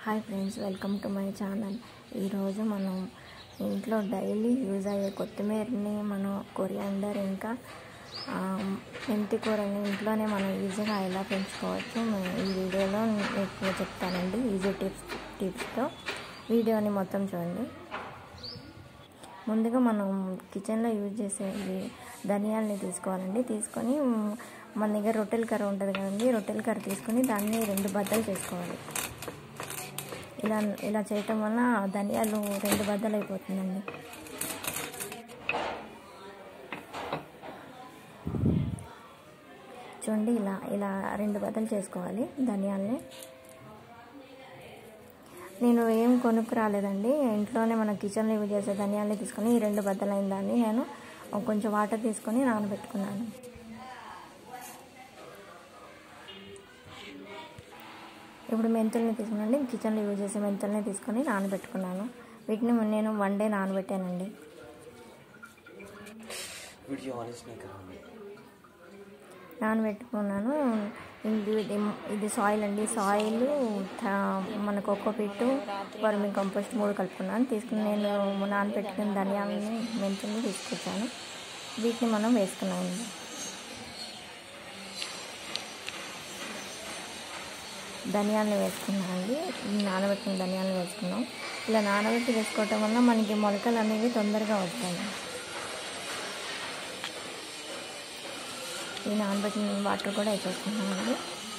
hi friends welcome to my channel ఈరోజు మనం ఇంట్లో డైలీ యూజ్ అయ్యే కొత్తిమీరని మనం కొరియాండర్ ఇంకా ఆ, మెంతి కూరని ఇంట్లోనే మనం ఈజీగా ఎలా పెంచుకోవచ్చు మే- ఈ వీడియోలో మీకు చెప్తానండి ఈజీ టిప్స్ టిప్స్తో వీడియోని మొత్తం చూడండి ముందుగా మనం కిచెన్లో యూజ్ చేసే ఈ ధనియాలని తీసుకోవాలండి తీసుకొని మ్, మన దగ్గర రొట్టెల కర్ర ఉంటుంది కదండి రొట్టెల కర్ర తీసుకొని దాన్ని రెండు బద్దలు చేసుకోవాలి ఇలా ఇలా చేయటం వల్ల ధనియాలు రెండు బద్దలు అయిపోతుందండి చూడండి ఇలా ఇలా రెండు బద్దలు చేసుకోవాలి ధనియాల్ని నేను ఏం కొనుక్కు రాలేదండి ఇంట్లోనే మన కిచెన్లో యూజ్ చేసే ధనియాల్ని తీసుకొని ఈ రెండు బద్దలైన దాన్ని నేను కొంచెం వాటర్ తీసుకొని నానబెట్టుకున్నాను ఇప్పుడు మెంతుల్ని తీసుకున్నాండి కిచెన్లో యూజ్ చేసే మెంతుల్ని తీసుకొని నానబెట్టుకున్నాను వీటిని నేను వన్ డే నానబెట్టానండి वीडियो ऑन इसमें कराऊंगी నానబెట్టుకున్నాను ఇది ఇది ఇది సాయిల్ అండి సాయిల్ మన కోకో పిట్టు వర్మి కంపోస్ట్ మూడు కలుపుకున్నాను తీసుకుని నేను నానబెట్టుకున్న ధనియాలని మెంతుల్ని తీసుకొచ్చాను వీటిని మనం వేసుకున్నామండి ధనియాలను వేసుకున్నామండి నానబెట్టిన ధనియాలను వేసుకున్నాం ఇలా నానబెట్టి వేసుకోవటం వల్ల మనకి మొలకలు అనేవి తొందరగా వస్తాయి ఈ నానబెట్టిన వాటర్ కూడా వేసేసుకున్నామండి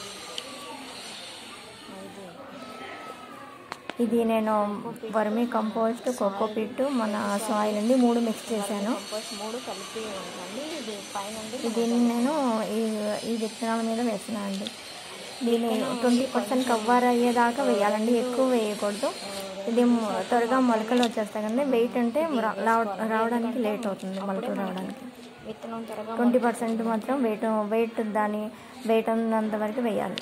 ఇది నేను వర్మీ కంపోస్ట్ కోకో పిట్ మన సాయిల్ అండి మూడు మిక్స్ చేశాను మూడు కలిపి ఉందండి ఇది పైన దీన్ని నేను ఈ ఈ విత్తనాల మీద వేస్తున్నాను అండి దీన్ని ట్వంటీ పర్సెంట్ కవర్ అయ్యేదాకా వేయాలండి ఎక్కువ వేయకూడదు ఇది మ- త్వరగా మొలకలు వచ్చేస్తాయి కానీ వెయిట్ అంటే రా- రావ- రావడానికి లేట్ అవుతుంది మొలకలు రావడానికి విత్తనం త్వరగా ట్వంటీ పర్సెంట్ మాత్రం వెయిట్ వెయిట్ దాని వెయిట్ ఉన్నంత వరకు వేయాలి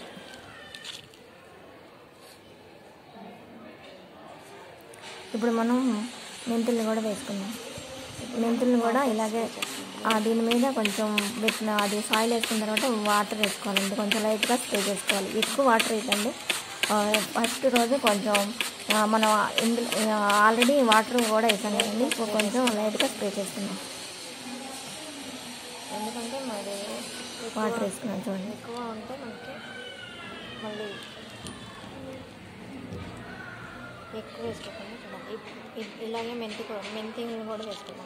ఇప్పుడు మనం మెంతుల్ని కూడా వేసుకుందాం మెంతుల్ని కూడా ఇలాగే ఆ, దీని మీద కొంచెం పెట్టిన అది సాయిల్ వేసుకున్న తర్వాత వాటర్ వేసుకోవాలండి కొంచెం లైట్గా స్ప్రే చేసుకోవాలి ఎక్కువ వాటర్ వేయకండి ఫస్ట్ రోజు కొంచెం ఆ, మనం ఇందులో ఆల్రెడీ వాటర్ కూడా వేసాం కదండి ఇప్పుడు కొంచెం లైట్గా స్ప్రే చేసుకుందాం ఎందుకంటే మరి వాటర్ వేసుకున్నాం చూడండి ఎక్కువ ఉంటే మనకి మళ్ళీ ఎక్కువ వేసుకోకుండా చూడండి ఇప్- ఇప్- ఇలాగే మెంతి కూడా మెంతి కూడా వేసుకుందాం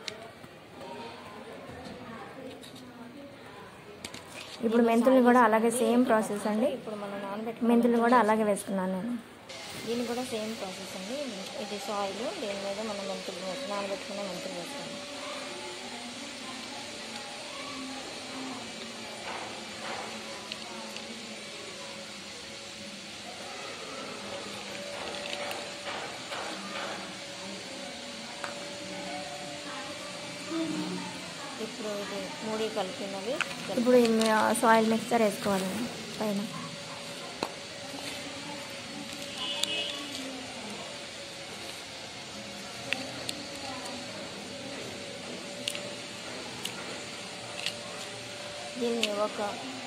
ఇప్పుడు మెంతుల్ని కూడా అలాగే సేమ్ ప్రాసెస్ అండి ఇప్పుడు మనం నానబెట్టి మెంతులు కూడా అలాగే వేసుకున్నాను నేను దీని కూడా సేమ్ ప్రాసెస్ అండి ఇది సాయిల్ దీని మీద మనం మెంతులు వేసి- నానబెట్టుకున్న మెంతులు వేస్తాము ఇప్పుడు ఇది మూడు కలిపినవి ఇప్పుడు ఈ సాయిల్ మిక్చర్ వేసుకోవాలండి పైన దీన్ని ఒక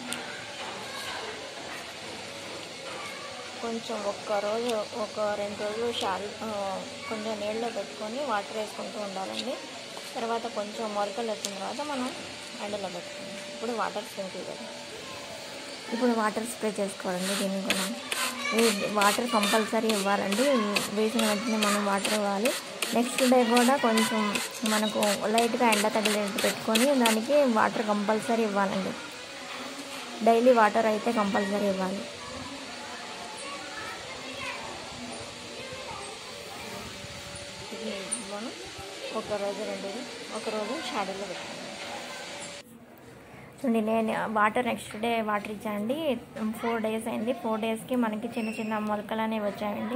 కొంచెం ఒక్క రోజు ఒక రెండు రోజులు షాల్ ఆ, కొంచెం నీళ్ళలో పెట్టుకొని వాటర్ వేసుకుంటూ ఉండాలండి తర్వాత కొంచెం మొలకలు వచ్చిన తర్వాత మనం ఎండలో పెట్టుకుందాం ఇప్పుడు వాటర్ స్ప్రింకిల్ కదా ఇప్పుడు వాటర్ స్ప్రే చేసుకోవాలండి దీన్ని కూడా ఈ వాటర్ కంపల్సరీ ఇవ్వాలండి వేసిన వెంటనే మనం వాటర్ ఇవ్వాలి నెక్స్ట్ డే కూడా కొంచెం మనకు లైట్గా ఎండ తగిలేట్టు పెట్టుకొని దానికి వాటర్ కంపల్సరీ ఇవ్వాలండి డైలీ వాటర్ అయితే కంపల్సరీ ఇవ్వాలి ఇది మనం ఒక రోజు రెండు రోజు ఒక రోజు షాడోలో పెట్టుకుందాం చూడండి నేను వాటర్ నెక్స్ట్ డే వాటర్ ఇచ్చానండి ఫోర్ డేస్ అయింది ఫోర్ డేస్కి మనకి చిన్న చిన్న మొలకలు అనేవి వచ్చాయండి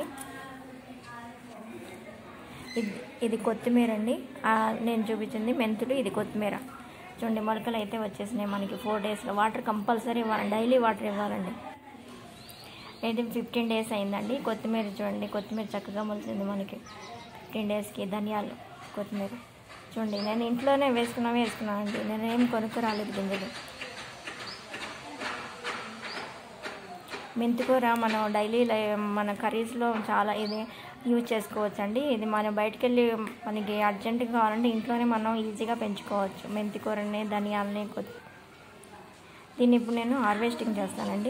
ఇది ఇది కొత్తిమీర అండి ఆ, నేను చూపించింది మెంతులు ఇది కొత్తిమీర చూడండి మొలకలు అయితే వచ్చేసినాయి మనకి ఫోర్ డేస్లో వాటర్ కంపల్సరీ ఇవ్వాలి డైలీ వాటర్ ఇవ్వాలండి ఇది ఫిఫ్టీన్ డేస్ అయిందండి కొత్తిమీర చూడండి కొత్తిమీర చక్కగా మొలిచింది మనకి ఫిఫ్టీన్ డేస్కి ధనియాలు కొత్తిమీర చూడండి నేను ఇంట్లోనే వేసుకున్నామే వేసుకున్నానండి నేను ఏం కొనుక్కు రాలేదు గింజలు మెంతికూర మనం డైలీ మన కర్రీస్లో చాలా ఇది యూజ్ చేసుకోవచ్చు అండి ఇది మనం బయటకు వెళ్ళి మనకి అర్జెంటుగా కావాలంటే ఇంట్లోనే మనం ఈజీగా పెంచుకోవచ్చు మెంతికూరని ధనియాలని కొత్తి దీన్ని ఇప్పుడు నేను హార్వెస్టింగ్ చేస్తానండి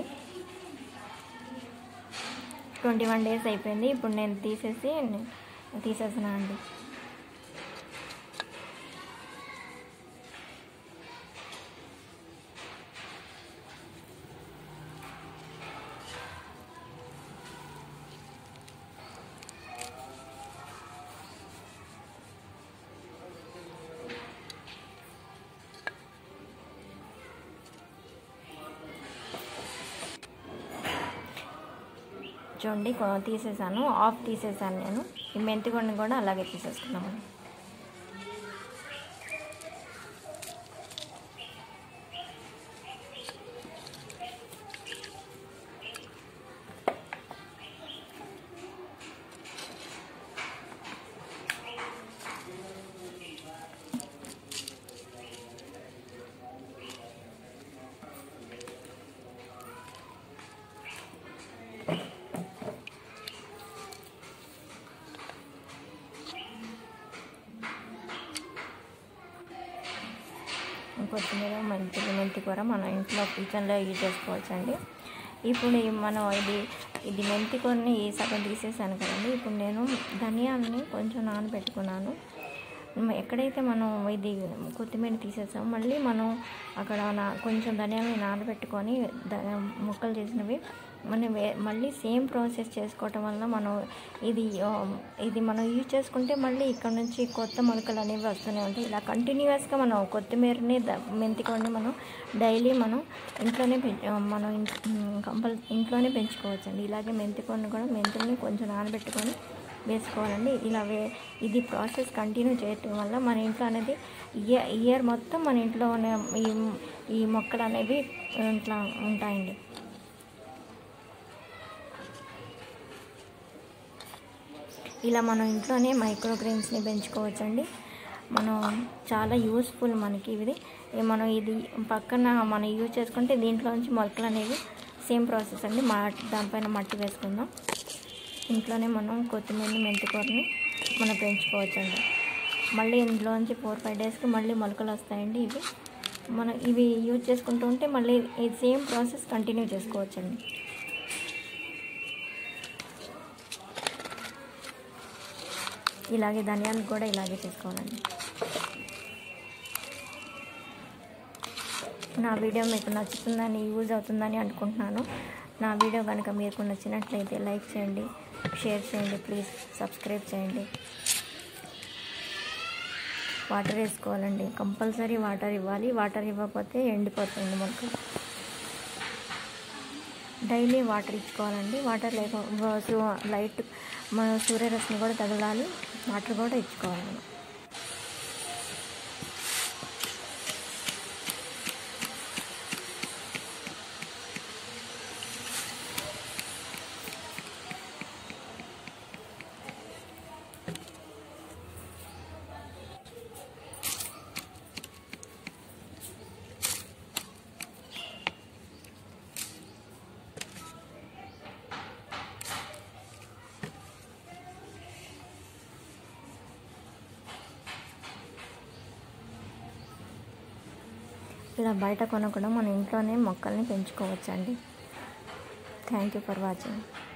ట్వంటీ వన్ డేస్ అయిపోయింది ఇప్పుడు నేను తీసేసి తీసేస్తున్నాను అండి చూడండి కొ- తీసేసాను ఆఫ్ తీసేసాను నేను ఈ మెంతికొండ కూడా అలాగే తీసేసుకున్నాము కొత్తిమీర మెంతులు మెంతి కూర మనం ఇంట్లో కిచెన్లో యూజ్ చేసుకోవచ్చండి ఇప్పుడు ఈ మనం ఇది ఇది మెంతి కూరని సగం తీసేసాను కదండి ఇప్పుడు నేను ధనియాలని కొంచెం నానబెట్టుకున్నాను మ- ఎక్కడైతే మనం ఇది కొత్తిమీర తీసేసామో మళ్ళీ మనం అక్కడ నా కొంచెం ధనియాలని నానబెట్టుకొని ద ముక్కలు చేసినవి మనం వే మళ్ళీ సేమ్ ప్రాసెస్ చేసుకోవటం వల్ల మనం ఇది ఆ, ఇది మనం యూజ్ చేసుకుంటే మళ్ళీ ఇక్కడ నుంచి కొత్త మొలకలు అనేవి వస్తూనే ఉంటాయి ఇలా కంటిన్యూస్గా మనం కొత్తిమీరని ద- మెంతికొని మనం డైలీ మనం ఇంట్లోనే పెం ఆ, మనం కంపల్ ఇంట్లోనే పెంచుకోవచ్చండి ఇలాగే మెంతికొని కూడా మెంతుల్ని కొంచెం నానబెట్టుకొని వేసుకోవాలండి ఇలా వే ఇది ప్రాసెస్ కంటిన్యూ చేయటం వల్ల మన ఇంట్లో అనేది ఇయర్ ఇయర్ మొత్తం మన ఇంట్లో ఉన్న ఈ ఈ మొక్కలు అనేవి ఇట్లా ఉంటాయండి ఇలా మనం ఇంట్లోనే మైక్రోగ్రెయిన్స్ని పెంచుకోవచ్చండి మనం చాలా యూస్ఫుల్ మనకి ఇది ఈ మనం ఇది పక్కన మనం యూజ్ చేసుకుంటే దీంట్లోంచి మొలకలు అనేవి సేమ్ ప్రాసెస్ అండి మా దానిపైన మట్టి వేసుకుందాం ఇంట్లోనే మనం కొత్తిమీరని మెంతికూరని మనం పెంచుకోవచ్చండి మళ్ళీ ఇందులోంచి ఫోర్ ఫైవ్ డేస్కి మళ్ళీ మొలకలు వస్తాయండి ఇవి మనం ఇవి యూజ్ చేసుకుంటూ ఉంటే మళ్ళీ ఈ సేమ్ ప్రాసెస్ కంటిన్యూ చేసుకోవచ్చండి ఇలాగే ధనియాలు కూడా ఇలాగే చేసుకోవాలండి నా వీడియో మీకు నచ్చుతుందని యూజ్ అవుతుందని అనుకుంటున్నాను నా వీడియో కనుక మీకు నచ్చినట్లయితే లైక్ చేయండి షేర్ చేయండి ప్లీజ్ సబ్స్క్రైబ్ చేయండి వాటర్ వేసుకోవాలండి కంపల్సరీ వాటర్ ఇవ్వాలి వాటర్ ఇవ్వకపోతే ఎండిపోతుంది మొక్కలు డైలీ వాటర్ ఇచ్చుకోవాలండి వాటర్ లేక సు- లైట్ మన సూర్యరశ్మి కూడా తగలాలి వాటర్ కూడా ఇచ్చుకోవాలి మనం ఇలా బయట కొనకుండా మన ఇంట్లోనే మొక్కల్ని పెంచుకోవచ్చండి థ్యాంక్ యూ ఫర్ వాచింగ్